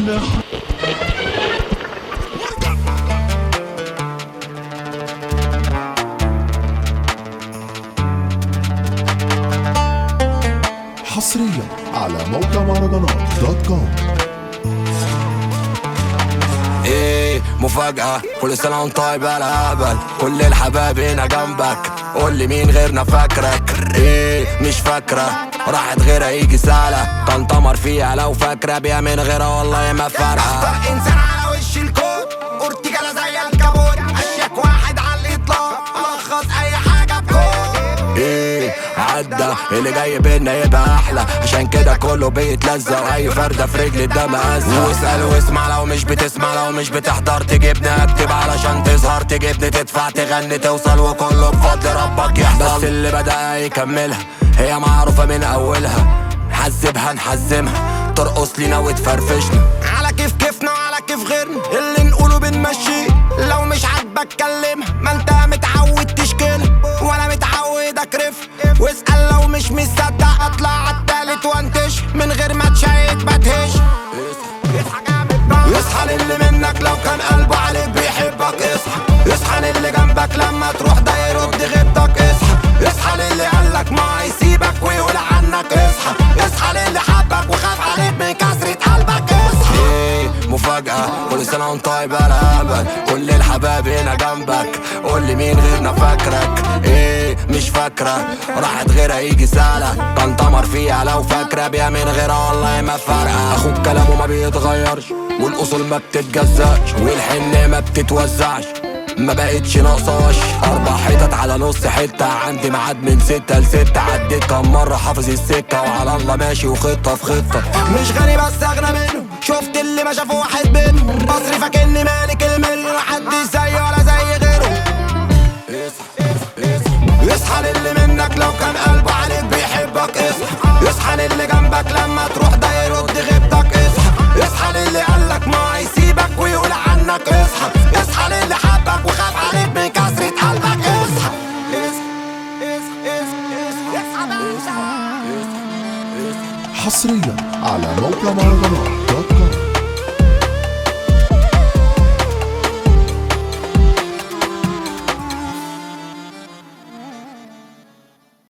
ولا حصريا على موقع مهرجانات دوت كوم ايه مفاجأة كل سنة وانت طيب يا الهبل كل الحبايب هنا جنبك قول لي مين غيرنا فاكرك ايه مش فاكرة راحت غيرها يجي سهلة كان تمر فيها لو فاكرة بيها من غيرها والله ما فارقة اخطر انسان على وش الكون اورتيجالا زي الكابون اشيك واحد على الاطلاق الخص اي حاجه بكون ايه عدى اللي جاي بينا يبقى احلى عشان كده كله بيتلزق واي فردة في رجل الدم ازرق واسأل واسمع لو مش بتسمع لو مش بتحضر تجيبني اكتب علشان تظهر تجيبني تدفع تغني توصل وكله بفضل ربك يحصل بس اللي بدأ يكملها هي معروفة من اولها نحذبها نحزمها ترقص لينا وتفرفشنا على كيف كيفنا وعلى كيف غيرنا اللي نقوله بنمشيه لو مش عاجبك كلمها ما انت متعود تشكيلها وانا متعود اكرف واسأل لو مش مصدق اطلع عالتالت وانتش من غير ما تشيك بتهش اصحى جامد بقى. اصحى للي منك لو كان قلبه عليك بيحبك اصحى اصحى للي جنبك لما تروح ده يرد غيبتك اصحى اصحى للي قالك ما هيسيبك ويقول عنك اصحى اصحى للي حبك وخاف عليك من كسرة قلبك اصحى ايه مفاجأة كل سنة وانت طيب يا الهبل كل الحبايب هنا جنبك قول لي مين غيرنا فاكرك ايه مش فاكرة راحت غيرها يجي سهلة كان تمر فيها لو فاكرة بيها من غيرها والله ما فارقة اخوك كلامه ما بيتغيرش والاصول ما بتتجزأش والحنة ما بتتوزعش ما بقتش ناقصاش اربع حتت على نص حته عندي ميعاد من ستة لستة عديت كام مره حافظ السكه وعلى الله ماشي وخطه في خطه مش غني بس اغنى منه شفت اللي ما شافه واحد منه بصرف اكني مالك المليون محدش زيه ولا زي غيره اصحى للي منك لو كان قلبه عليك بيحبك اصحى اصحى للي جنبك لما تروح ده يرد غيبتك اصحى اصحى للي قالك ما هيسيبك ويقول عنك اصحى اصحى للي حبك وخاف عليك من كسرة قلبك اصحى حصريا على موقع مهرجانات دوت كوم